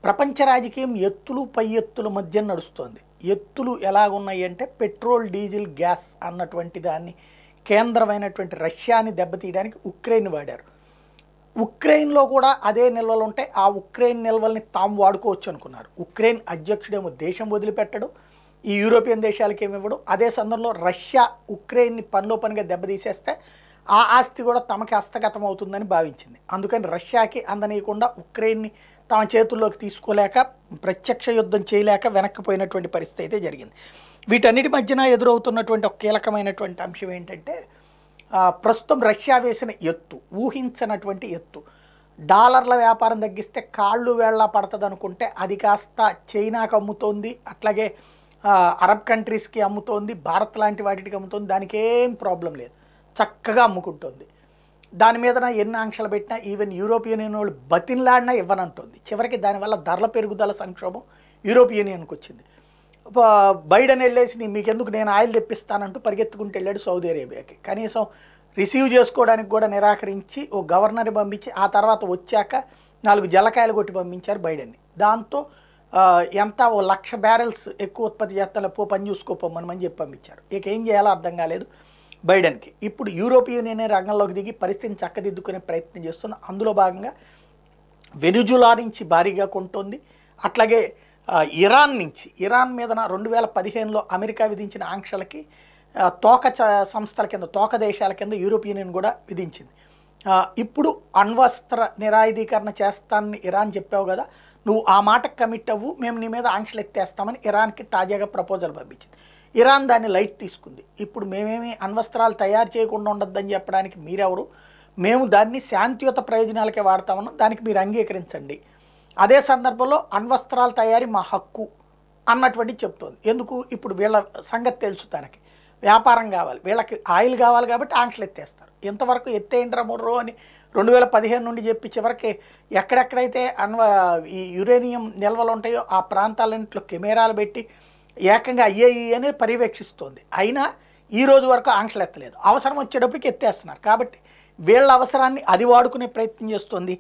ప్రపంచ రాజకీయం ఎత్తులు పై ఎత్తుల మధ్య నడుస్తోంది ఎత్తులు ఎలాగున్నాయి అంటే పెట్రోల్ డీజిల్ గ్యాస్ అన్నటువంటి దాన్ని కేంద్రమైనటువంటి రష్యాని దెబ్బతీయడానికి ఉక్రెయిన్ వాడారు ఉక్రెయిన్లో కూడా అదే నిల్వలు ఉంటాయి ఆ ఉక్రెయిన్ నిల్వల్ని తాము వాడుకోవచ్చు అనుకున్నారు ఉక్రెయిన్ అధ్యక్షుడేమో దేశం వదిలిపెట్టడు ఈ యూరోపియన్ దేశాలకి ఏమి ఇవ్వడు అదే సందర్భంలో రష్యా ఉక్రెయిన్ని పనిలో పనిగా దెబ్బతీసేస్తే ఆ ఆస్తి కూడా తమకి హస్తగతం అవుతుందని భావించింది అందుకని రష్యాకి అందనీయకుండా ఉక్రెయిన్ని తమ చేతుల్లోకి తీసుకోలేక ప్రత్యక్ష యుద్ధం చేయలేక వెనక్కిపోయినటువంటి పరిస్థితి అయితే జరిగింది వీటన్నిటి మధ్యన ఎదురవుతున్నటువంటి ఒక కీలకమైనటువంటి అంశం ఏంటంటే ఆ, ప్రస్తుతం రష్యా వేసిన ఎత్తు ఊహించనటువంటి ఎత్తు డాలర్ల వ్యాపారం తగ్గిస్తే కాళ్ళు వేళ్ళ పడుతుంది అనుకుంటే అది కాస్త చైనాకు అమ్ముతోంది అట్లాగే ఆ, అరబ్ కంట్రీస్కి అమ్ముతోంది భారత్ లాంటి వాటికి అమ్ముతోంది దానికి ఏం ప్రాబ్లం లేదు చక్కగా అమ్ముకుంటోంది దాని మీద ఎన్ని ఆంక్షలు పెట్టినా ఈవెన్ యూరోపియన్ యూనియన్ వాళ్ళు బతిన్లాడినా ఇవ్వనంటుంది చివరికి దానివల్ల ధరల పెరుగుదల సంక్షోభం యూరోపియన్ యూనియన్కి వచ్చింది బ- బైడెన్ వెళ్ళేసి "నీ- మీకెందుకు నేను ఆయిల్ తెప్పిస్తానంటూ పరిగెత్తుకుంటూ వెళ్ళాడు సౌదీ అరేబియాకి కనీసం రిసీవ్ చేసుకోవడానికి కూడా నిరాకరించి ఓ గవర్నర్ని పంపించి ఆ తర్వాత వచ్చాక నాలుగు జలకాయలు కొట్టి పంపించారు బైడెన్ని దాంతో ఆ, ఎంత ఓ లక్ష బ్యారెల్స్ ఎక్కువ ఉత్పత్తి చేస్తాను పో పని చూసుకోపోమని చెప్పి పంపించారు ఇక ఏం చేయాలో అర్థం కాలేదు బైడెన్కి ఇప్పుడు యూరోపియన్ యూనియన్ రంగంలోకి దిగి పరిస్థితిని చక్కదిద్దుకునే ప్రయత్నం చేస్తుంది అందులో భాగంగా వెనుజులా నుంచి భారీగా కొంటోంది అట్లాగే ఆ, ఇరాన్ నుంచి ఇరాన్ మీద రెండు వేల పదిహేనులో అమెరికా విధించిన ఆంక్షలకి ఆ, తోక చ- సంస్థల కింద తోక దేశాల కింద యూరోపియన్ యూనియన్ కూడా విధించింది ఆ, ఇప్పుడు అణ్వస్త్ర నిరాయుధీకరణ చేస్తానని ఇరాన్ చెప్పావు కదా నువ్వు ఆ మాటకు కమిట్ అవ్వు మేము నీ మీద ఆంక్షలు ఎత్తేస్తామని ఇరాన్కి తాజాగా ప్రపోజల్ పంపించింది ఇరాన్ దాన్ని లైట్ తీసుకుంది ఇప్పుడు మేమేమి అణ్వస్త్రాలు తయారు చేయకుండా ఉండొద్దని చెప్పడానికి మీరెవరు మేము దాన్ని శాంతియుత ప్రయోజనాలకే వాడతామని దానికి మీరు అంగీకరించండి అదే సందర్భంలో అణ్వస్త్రాల తయారీ మా హక్కు అన్నటువంటి చెప్తోంది ఎందుకు ఇప్పుడు వీళ్ళ సంగతి తెలుసు తనకి వ్యాపారం కావాలి వీళ్ళకి ఆయిల్ కావాలి కాబట్టి ఆంక్షలు ఎత్తేస్తారు ఇంతవరకు ఎత్తేయండిరా ముర్రో అని రెండు వేల పదిహేను నుండి చెప్పి చివరికి ఎక్కడెక్కడైతే అన్వ ఈ యురేనియం నిల్వలు ఉంటాయో ఆ ప్రాంతాలన్నింటిలో కెమెరాలు పెట్టి ఏకంగా అయ్యేయి అని పర్యవేక్షిస్తోంది అయినా ఈ రోజు వరకు ఆంక్షలు ఎత్తలేదు అవసరం వచ్చేటప్పటికి ఎత్తేస్తున్నారు కాబట్టి వీళ్ళ అవసరాన్ని అది వాడుకునే ప్రయత్నం చేస్తుంది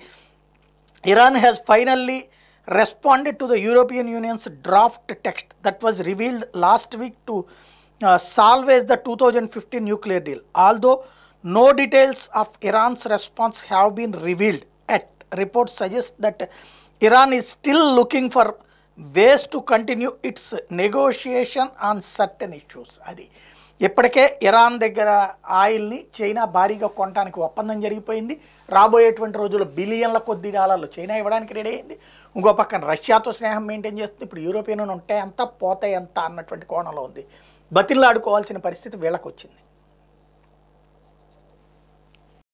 Iran has finally responded to the European Union's draft text that was revealed last week to uh, salvage the 2015 nuclear deal. Although no details of Iran's response have been revealed yet, reports suggest that Iran is still looking for ways to continue its negotiation on certain issues. అది ఇప్పటికే Iran దగ్గర ఆయిల్ని China భారీగా కొనడానికి ఒప్పందం జరిగిపోయింది రాబోయేటువంటి రోజుల్లో బిలియన్ల కొద్ది డాలర్లు చైనా ఇవ్వడానికి రెడీ అయింది ఇంకో పక్కన రష్యాతో స్నేహం మెయింటైన్ చేస్తుంది ఇప్పుడు యూరోపియన్ ఉంటే ఎంత పోతే ఎంత అన్నటువంటి కోణంలో ఉంది బతిల్లాడుకోవాల్సిన పరిస్థితి వీళ్ళకి వచ్చింది